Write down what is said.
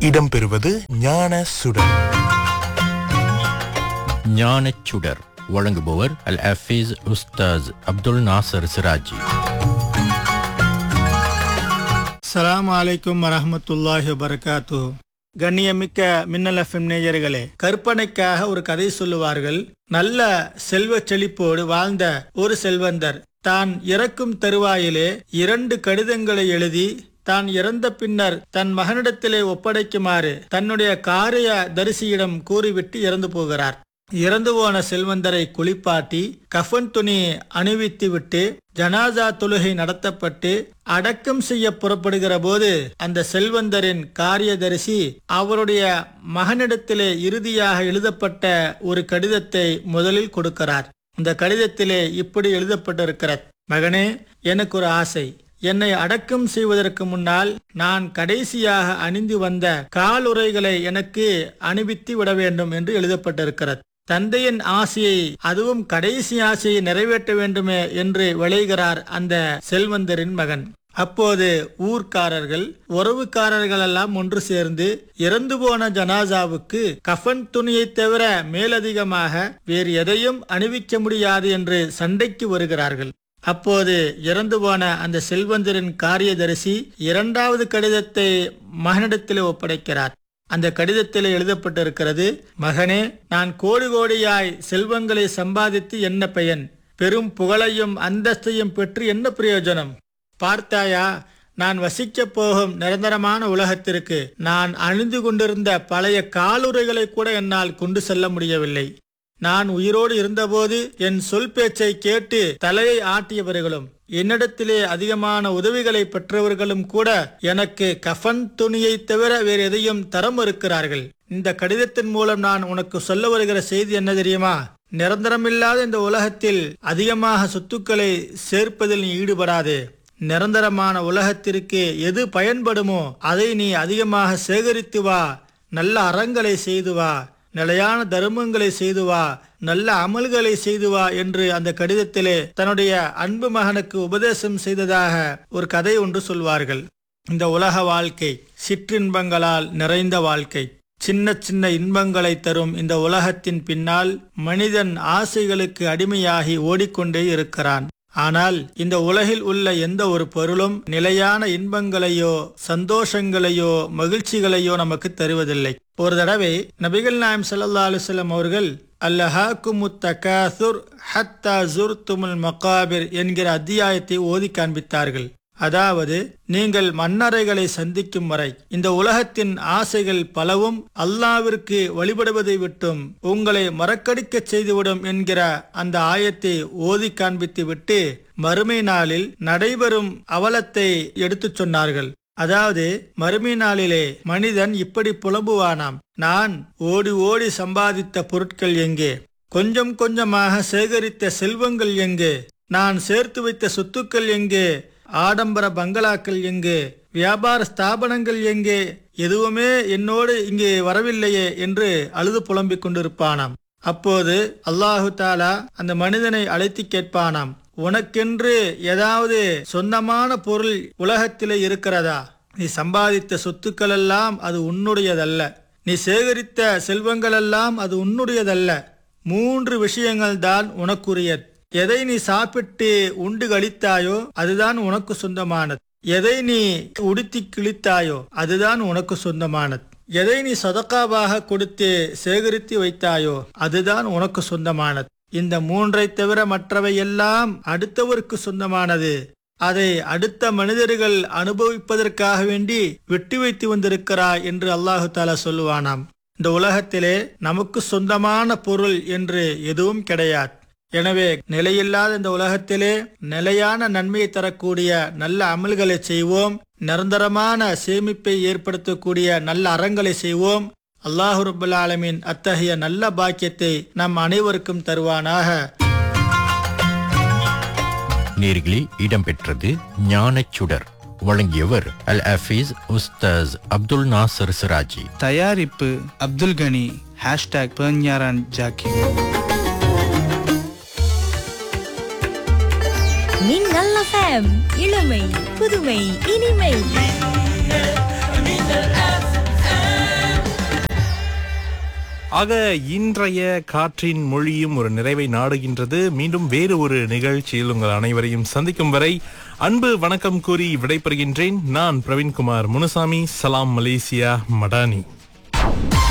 இடம்பெறுவது ஞான சுடர் ஞானச் சுடர் வழங்குபவர் அல் ஹஃபீஸ் உஸ்தாஸ் அப்துல் நாசர் சிராஜி அஸ்ஸலாமு அலைக்கும் வரஹ்மத்துல்லாஹி வபரகாத்து கண்ணியமிக்க மின்னல் எஃப்எம் நேயர்களே கற்பனைக்காக ஒரு கதை சொல்லுவார்கள் நல்ல செல்வச் செழிப்போடு வாழ்ந்த ஒரு செல்வந்தர் தான் இறக்கும் தருவாயிலே இரண்டு கடிதங்களை எழுதி தான் இறந்த பின்னர் தன் மகனிடத்திலே ஒப்படைக்குமாறு தன்னுடைய காரிய தரிசியிடம் கூறிவிட்டு இறந்து போகிறார் இறந்து போன செல்வந்தரை குளிப்பாட்டி கஃன் துணி அணிவித்து விட்டு ஜனாசா தொழுகை நடத்தப்பட்டு அடக்கம் செய்ய புறப்படுகிற போது அந்த செல்வந்தரின் காரியதரிசி அவருடைய மகனிடத்திலே இறுதியாக எழுதப்பட்ட ஒரு கடிதத்தை முதலில் கொடுக்கிறார் இந்த கடிதத்திலே இப்படி எழுதப்பட்டிருக்கிறது மகனே எனக்கு ஒரு ஆசை என்னை அடக்கம் செய்வதற்கு முன்னால் நான் கடைசியாக அணிந்து வந்த காலுறைகளை எனக்கு அணிவித்து விட வேண்டும் என்று எழுதப்பட்டிருக்கிறது தந்தையின் ஆசையை அதுவும் கடைசி ஆசையை நிறைவேற்ற வேண்டுமே என்று விளைகிறார் அந்த செல்வந்தரின் மகன் அப்போது ஊர்க்காரர்கள் உறவுக்காரர்கள் எல்லாம் ஒன்று சேர்ந்து இறந்து போன ஜனாசாவுக்கு கஃன் துணியை தவிர மேலதிகமாக வேறு எதையும் அணிவிக்க முடியாது என்று சண்டைக்கு வருகிறார்கள் அப்போது இறந்து போன அந்த செல்வந்தரின் காரியதரிசி இரண்டாவது கடிதத்தை மகனிடத்தில் ஒப்படைக்கிறார் அந்த கடிதத்தில் எழுதப்பட்டிருக்கிறது மகனே நான் கோடி கோடியாய் செல்வங்களை சம்பாதித்து என்ன பயன் பெரும் புகழையும் அந்தஸ்தையும் பெற்று என்ன பிரயோஜனம் பார்த்தாயா நான் வசிக்கப் போகும் நிரந்தரமான உலகத்திற்கு நான் அணிந்து கொண்டிருந்த பழைய காலுறைகளை கூட என்னால் கொண்டு செல்ல முடியவில்லை நான் உயிரோடு இருந்தபோது என் சொல் பேச்சை கேட்டு தலையை ஆட்டியவர்களும் என்னிடத்திலே அதிகமான உதவிகளை பெற்றவர்களும் கூட எனக்கு கஃன் துணியை தவிர வேறு எதையும் தர மறுக்கிறார்கள் இந்த கடிதத்தின் மூலம் நான் உனக்கு சொல்ல வருகிற செய்தி என்ன தெரியுமா நிரந்தரமில்லாத இந்த உலகத்தில் அதிகமாக சொத்துக்களை சேர்ப்பதில் நீ ஈடுபடாதே நிரந்தரமான உலகத்திற்கு எது பயன்படுமோ அதை நீ அதிகமாக சேகரித்து வா நல்ல அறங்களை செய்து வா நிலையான தர்மங்களை செய்து வா நல்ல அமல்களை செய்து வா என்று அந்த கடிதத்திலே தன்னுடைய அன்பு மகனுக்கு உபதேசம் செய்ததாக ஒரு கதை ஒன்று சொல்வார்கள் இந்த உலக வாழ்க்கை சிற்றின்பங்களால் நிறைந்த வாழ்க்கை சின்ன சின்ன இன்பங்களை தரும் இந்த உலகத்தின் பின்னால் மனிதன் ஆசைகளுக்கு அடிமையாகி ஓடிக்கொண்டே இருக்கிறான் ஆனால் இந்த உலகில் உள்ள எந்த ஒரு பொருளும் நிலையான இன்பங்களையோ சந்தோஷங்களையோ மகிழ்ச்சிகளையோ நமக்கு தருவதில்லை ஒரு தடவை நபிகள் நாயம் சல்லா அலுவலம் அவர்கள் அல்லஹாக்குமுத்தகாசுர் ஹத்தா ஜுர்துமுல் மகாபிர் என்கிற அத்தியாயத்தை ஓதி காண்பித்தார்கள் அதாவது நீங்கள் மன்னரைகளை சந்திக்கும் வரை இந்த உலகத்தின் ஆசைகள் பலவும் அல்லாவிற்கு வழிபடுவதை விட்டும் உங்களை மறக்கடிக்கச் செய்துவிடும் என்கிற அந்த ஆயத்தை ஓதி காண்பித்து விட்டு மறுமை நாளில் நடைபெறும் அவலத்தை எடுத்துச் சொன்னார்கள் அதாவது மறுமை நாளிலே மனிதன் இப்படி புலம்புவானாம் நான் ஓடி ஓடி சம்பாதித்த பொருட்கள் எங்கே கொஞ்சம் கொஞ்சமாக சேகரித்த செல்வங்கள் எங்கே நான் சேர்த்து வைத்த சொத்துக்கள் எங்கே ஆடம்பர பங்களாக்கள் எங்கே வியாபார ஸ்தாபனங்கள் எங்கே எதுவுமே என்னோடு இங்கே வரவில்லையே என்று அழுது புலம்பிக் கொண்டிருப்பானாம் அப்போது அல்லாஹு தாலா அந்த மனிதனை அழைத்து கேட்பானாம் உனக்கென்று ஏதாவது சொந்தமான பொருள் உலகத்திலே இருக்கிறதா நீ சம்பாதித்த சொத்துக்கள் எல்லாம் அது உன்னுடையதல்ல நீ சேகரித்த செல்வங்கள் எல்லாம் அது உன்னுடையதல்ல மூன்று விஷயங்கள் தான் உனக்குரியது எதை நீ சாப்பிட்டு உண்டு கழித்தாயோ அதுதான் உனக்கு சொந்தமானது எதை நீ உடுத்தி கிழித்தாயோ அதுதான் உனக்கு சொந்தமானது எதை நீ சதக்காவாக கொடுத்து சேகரித்து வைத்தாயோ அதுதான் உனக்கு சொந்தமானது இந்த மூன்றை தவிர மற்றவை எல்லாம் அடுத்தவருக்கு சொந்தமானது அதை அடுத்த மனிதர்கள் அனுபவிப்பதற்காக வேண்டி வெட்டி வைத்து வந்திருக்கிறாய் என்று அல்லாஹு தாலா சொல்லுவானாம் இந்த உலகத்திலே நமக்கு சொந்தமான பொருள் என்று எதுவும் கிடையாது எனவே நிலையில்லாத இந்த உலகத்திலே நிலையான நன்மையை தரக்கூடிய நல்ல அமல்களை செய்வோம் நிரந்தரமான சேமிப்பை ஏற்படுத்தக்கூடிய நல்ல அறங்களை செய்வோம் அல்லாஹு ரபுல் ஆலமின் அத்தகைய நல்ல பாக்கியத்தை நம் அனைவருக்கும் தருவானாக நேர்களே இடம்பெற்றது ஞானச் சுடர் வழங்கியவர் அல் ஹஃபீஸ் உஸ்தாஸ் அப்துல் நாசர் சிராஜி தயாரிப்பு அப்துல் கனி ஹேஷ்டாக் பெர்ஞாரான் ஜாக்கிர் மின்னல் எஃப்எம் இளமை புதுமை இனிமை ஆக இன்றைய காற்றின் மொழியும் ஒரு நிறைவை நாடுகின்றது மீண்டும் வேறு ஒரு நிகழ்ச்சியில் உங்கள் அனைவரையும் சந்திக்கும் வரை அன்பு வணக்கம் கூறி விடைபெறுகின்றேன் நான் பிரவீன்குமார் முனுசாமி சலாம் மலேசியா மடானி